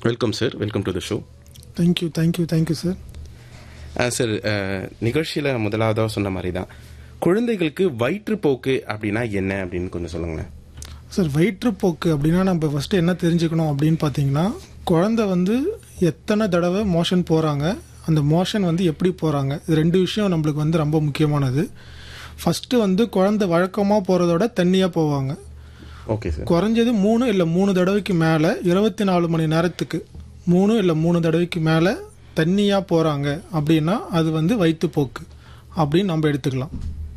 welcome sir welcome to the show thank you thank you thank you sir sir நிகழ்ச்சியில் முதலாவதாக சொன்ன மாதிரி தான் குழந்தைகளுக்கு வயிற்றுப்போக்கு அப்படின்னா என்ன அப்படின்னு கொஞ்சம் சொல்லுங்களேன் சார் வயிற்றுப்போக்கு அப்படின்னா நம்ம ஃபஸ்ட்டு என்ன தெரிஞ்சுக்கணும் அப்படின்னு பார்த்தீங்கன்னா குழந்தை வந்து எத்தனை தடவை மோஷன் போகிறாங்க அந்த மோஷன் வந்து எப்படி போகிறாங்க இது ரெண்டு விஷயம் நம்மளுக்கு வந்து ரொம்ப முக்கியமானது ஃபஸ்ட்டு வந்து குழந்தை வழக்கமாக போகிறதோட தண்ணியாக போவாங்க ஓகே சார் குறைஞ்சது மூணு இல்லை மூணு தடவைக்கு மேலே இருபத்தி நாலு மணி நேரத்துக்கு மூணு இல்லை மூணு தடவைக்கு மேலே தண்ணியாக போகிறாங்க அப்படின்னா அது வந்து வயிற்றுப்போக்கு அப்படின்னு நம்ம எடுத்துக்கலாம்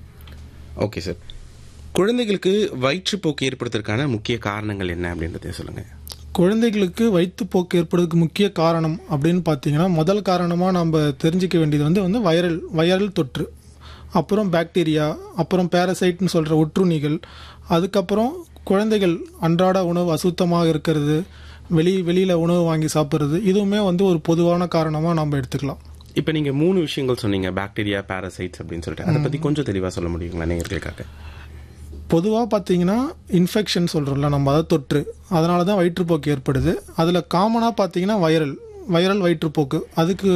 ஓகே சார் குழந்தைகளுக்கு வயிற்றுப்போக்கு ஏற்படுத்துறதுக்கான முக்கிய காரணங்கள் என்ன அப்படின்றத சொல்லுங்க குழந்தைகளுக்கு வயிற்றுப்போக்கு ஏற்படுறதுக்கு முக்கிய காரணம் அப்படின்னு பார்த்தீங்கன்னா முதல் காரணமாக நம்ம தெரிஞ்சுக்க வேண்டியது வந்து வந்து வைரல் வைரல் தொற்று அப்புறம் பாக்டீரியா அப்புறம் பேரசைட்னு சொல்கிற ஒட்டுண்ணிகள் அதுக்கப்புறம் குழந்தைகள் அன்றாட உணவு அசுத்தமாக இருக்கிறது வெளி வெளியில் உணவு வாங்கி சாப்பிட்றது இதுவுமே வந்து ஒரு பொதுவான காரணமாக நம்ம எடுத்துக்கலாம் இப்போ நீங்கள் மூணு விஷயங்கள் சொன்னீங்க பாக்டீரியா பாரசைட்ஸ் அப்படின்னு சொல்லிட்டு அதை பற்றி கொஞ்சம் தெளிவாக சொல்ல முடியுங்களா நேயர்களுக்காக பொதுவாக பார்த்தீங்கன்னா இன்ஃபெக்ஷன் சொல்கிறோம்ல நம்ம அதை தொற்று அதனால தான் வயிற்றுப்போக்கு ஏற்படுது அதில் காமனாக பார்த்தீங்கன்னா வைரல் வைரல் வயிற்றுப்போக்கு அதுக்கு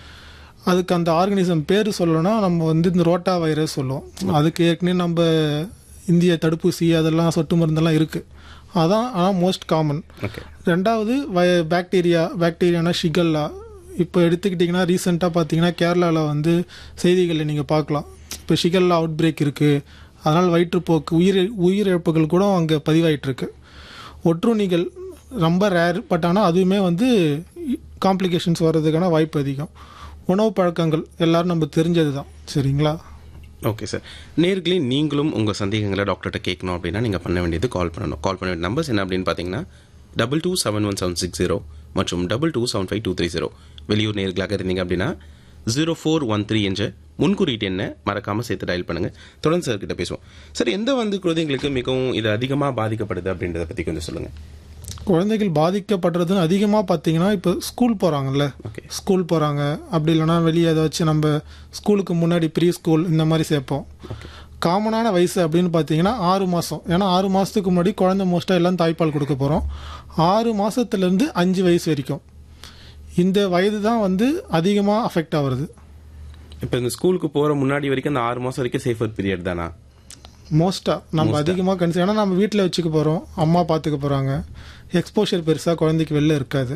அதுக்கு அந்த ஆர்கனிசம் பேர் சொல்லணும்னா நம்ம வந்து இந்த ரோட்டா வைரஸ் சொல்லுவோம் அதுக்கு ஏற்கனவே நம்ம இந்திய தடுப்பூசி அதெல்லாம் சொட்டு மருந்தெல்லாம் இருக்குது அதான் ஆனால் மோஸ்ட் காமன் ஓகே ரெண்டாவது வய பாக்டீரியா பாக்டீரியானா ஷிகல்லா இப்போ எடுத்துக்கிட்டிங்கன்னா ரீசெண்டாக பார்த்தீங்கன்னா கேரளாவில் வந்து செய்திகளில் நீங்கள் பார்க்கலாம் இப்போ ஷிகல்லா அவுட் பிரேக் இருக்குது அதனால் வயிற்றுப்போக்கு உயிர் உயிரிழப்புகள் கூட அங்கே பதிவாயிட்டிருக்கு ஒட்டுண்ணிகள் ரொம்ப ரேர் பட் ஆனால் அதுவுமே வந்து காம்ப்ளிகேஷன்ஸ் வர்றதுக்கான வாய்ப்பு அதிகம் உணவு பழக்கங்கள் எல்லாரும் நம்ம தெரிஞ்சது தான் சரிங்களா ஓகே சார் நேர்களே நீங்களும் உங்கள் சந்தேகங்களை டாக்டர்கிட்ட கேட்கணும் அப்படின்னா நீங்கள் பண்ண வேண்டியது கால் பண்ணணும் கால் பண்ண வேண்டிய நம்பர்ஸ் என்ன அப்படின்னு பார்த்தீங்கன்னா double two seven one seven six zero மற்றும் double two seven five two three zero வெளியூர் நேர்களாக இருந்தீங்க அப்படின்னா ஜீரோ ஃபோர் ஒன் த்ரீ என்ற முன்குறியீட்டு என்ன மறக்காமல் சேர்த்து டயல் பண்ணுங்கள் தொடர்ந்து சார் கிட்ட பேசுவோம் சார் எந்த வந்து குழந்தைங்களுக்கு மிகவும் இது அதிகமாக பாதிக்கப்படுது அப்படின்றத பற்றி கொஞ்சம் சொல்லுங்கள் குழந்தைகள் பாதிக்கப்படுறதுன்னு அதிகமாக பார்த்தீங்கன்னா இப்போ ஸ்கூல் போகிறாங்கல்ல ஓகே ஸ்கூல் போகிறாங்க அப்படி இல்லைன்னா வெளியே ஏதாச்சும் நம்ம ஸ்கூலுக்கு முன்னாடி ப்ரீ ஸ்கூல் இந்த மாதிரி சேர்ப்போம் காமனான வயசு அப்படின்னு பார்த்தீங்கன்னா ஆறு மாதம் ஏன்னா ஆறு மாதத்துக்கு முன்னாடி குழந்தை மோஸ்ட்டாக எல்லாம் தாய்ப்பால் கொடுக்க போகிறோம் ஆறு மாதத்துலேருந்து அஞ்சு வயசு வரைக்கும் இந்த வயது தான் வந்து அதிகமாக அஃபெக்ட் ஆகுறது இப்போ இந்த ஸ்கூலுக்கு போகிற முன்னாடி வரைக்கும் அந்த ஆறு மாதம் வரைக்கும் சேஃபர் பீரியட் தானா மோஸ்ட்டாக நம்ம அதிகமாக கன்சிடர் ஏன்னா நம்ம வீட்டில் வச்சுக்க போகிறோம் அம்மா பார்த்துக்க போகிறாங்க எக்ஸ்போஷர் பெருசாக குழந்தைக்கு வெளில இருக்காது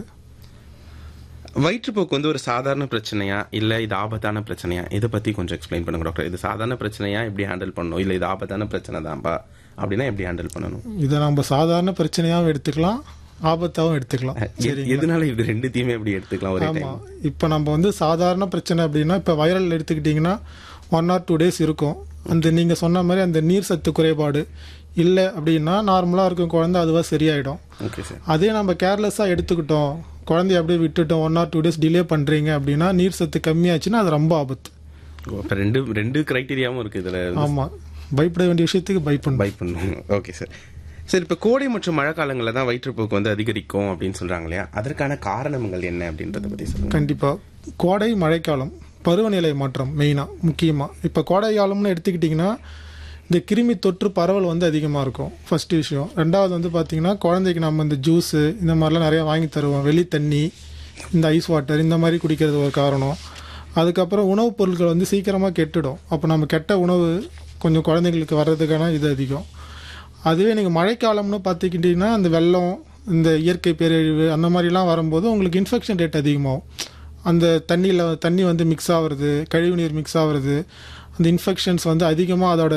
வயிற்றுப்போக்கு வந்து ஒரு சாதாரண பிரச்சனையா இல்ல இது ஆபத்தான பிரச்சனையா இதை பத்தி கொஞ்சம் எக்ஸ்பிளைன் பண்ணுங்க டாக்டர் இது சாதாரண பிரச்சனையா எப்படி ஹேண்டில் பண்ணணும் இல்ல இது ஆபத்தான பிரச்சனை தான்ப்பா அப்படின்னா எப்படி ஹேண்டில் பண்ணணும் இதை நம்ம சாதாரண பிரச்சனையாகவும் எடுத்துக்கலாம் ஆபத்தாகவும் எடுத்துக்கலாம் எது- எதனால இது ரெண்டுத்தையுமே எப்படி எடுத்துக்கலாம் ஒரே டைம் ஆமாம் இப்போ நம்ம வந்து சாதாரண பிரச்சனை அப்படின்னா இப்போ வைரல் எடுத்துக்கிட்டிங்கன்னா ஒன் ஆர் டூ டேஸ் இருக்கும் அந்த நீங்கள் சொன்ன மாதிரி அந்த நீர் சத்து குறைபாடு இல்லை அப்படின்னா நார்மலாக இருக்கும் குழந்தை அதுவாக சரியாயிடும் ஓகே சார் அதே நம்ம கேர்லெஸ்ஸாக எடுத்துக்கிட்டோம் குழந்தைய அப்படியே விட்டுட்டோம் one or two days delay பண்ணுறீங்க அப்படின்னா நீர் சத்து கம்மியாச்சுன்னா அது ரொம்ப ஆபத்து இப்ப ரெண்டு ரெண்டு கிரைட்டீரியாவும் இருக்கு இதுல ஆமாம் பயப்பட வேண்டிய விஷயத்துக்கு பயப்படணும் பை பண்ணணும் ஓகே சார் சார் இப்போ கோடை மற்றும் மழை காலங்களில் தான் வயிற்றுப்போக்கு வந்து அதிகரிக்கும் அப்படின்னு சொல்றாங்க இல்லையா அதற்கான காரணங்கள் என்ன அப்படின்றத பத்தி சொல்லுங்க கண்டிப்பாக கோடை மழைக்காலம் பருவநிலை மாற்றம் மெயினாக முக்கியமாக இப்போ கோடை காலம்னு எடுத்துக்கிட்டிங்கன்னா இந்த கிருமி தொற்று பரவல் வந்து அதிகமாக இருக்கும் ஃபர்ஸ்ட் விஷயம் ரெண்டாவது வந்து பார்த்திங்கன்னா குழந்தைக்கு நம்ம இந்த ஜூஸு இந்த மாதிரிலாம் நிறையா வாங்கி தருவோம் வெளி தண்ணி இந்த ஐஸ் வாட்டர் இந்த மாதிரி குடிக்கிறது ஒரு காரணம் அதுக்கப்புறம் உணவுப் பொருட்கள் வந்து சீக்கிரமாக கெட்டுடும் அப்போ நம்ம கெட்ட உணவு கொஞ்சம் குழந்தைங்களுக்கு வர்றதுக்கான இது அதிகம் அதுவே நீங்கள் மழைக்காலம்னு பார்த்துக்கிட்டிங்கன்னா அந்த வெள்ளம் இந்த இயற்கை பேரழிவு அந்த மாதிரிலாம் வரும்போது உங்களுக்கு இன்ஃபெக்ஷன் ரேட் அதிகமாகும் அந்த தண்ணியில் தண்ணி வந்து மிக்ஸ் ஆகுறது கழிவுநீர் மிக்ஸ் ஆகுறது அந்த இன்ஃபெக்ஷன்ஸ் வந்து அதிகமாக அதோட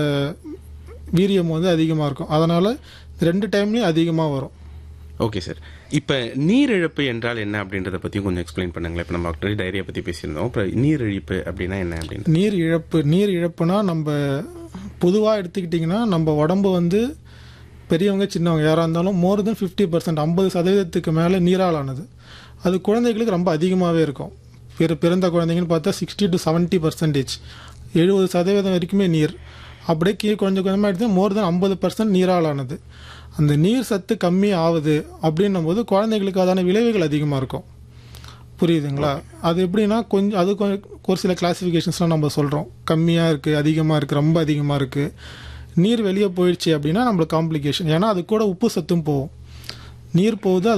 வீரியம் வந்து அதிகமாக இருக்கும் அதனால் ரெண்டு டைம்லேயும் அதிகமாக வரும் ஓகே சார் இப்போ நீரிழப்பு என்றால் என்ன அப்படின்றத பத்தியும் கொஞ்சம் எக்ஸ்பிளைன் பண்ணுங்களேன் இப்போ நம்ம டாக்டர் டைரியா பத்தி பேசியிருந்தோம் இப்போ நீரிழிப்பு அப்படின்னா என்ன அப்படின்னு நீர் இழப்பு நீர் இழப்புனா நம்ம பொதுவாக எடுத்துக்கிட்டிங்கன்னா நம்ம உடம்பு வந்து பெரியவங்க சின்னவங்க யாராக இருந்தாலும் மோர் தென் ஃபிஃப்டி பர்சன்ட் ஐம்பது சதவீதத்துக்கு மேலே நீரால் ஆனது அது குழந்தைகளுக்கு ரொம்ப அதிகமாகவே இருக்கும் பிற பிறந்த குழந்தைங்கன்னு பார்த்தா சிக்ஸ்டி டு செவன்ட்டி பர்சன்டேஜ் எழுபது சதவீதம் வரைக்குமே நீர் அப்படியே கீழே கொஞ்சம் கொஞ்சமாக எடுத்து மோர் தென் ஐம்பது பர்சன்ட் நீரால் ஆனது அந்த நீர் சத்து கம்மி ஆகுது அப்படின்னும் போது குழந்தைகளுக்கு அதான விளைவுகள் அதிகமாக இருக்கும் புரியுதுங்களா அது எப்படின்னா கொஞ்சம் அது கொஞ்சம் ஒரு சில கிளாசிஃபிகேஷன்ஸ்லாம் நம்ம சொல்கிறோம் கம்மியாக இருக்குது அதிகமாக இருக்குது ரொம்ப அதிகமாக இருக்குது நீர் வெளியே போயிடுச்சு அப்படின்னா நம்மளுக்கு காம்ப்ளிகேஷன் ஏன்னா அது கூட உப்பு சத்தும் போகும் நீர் போகுது அது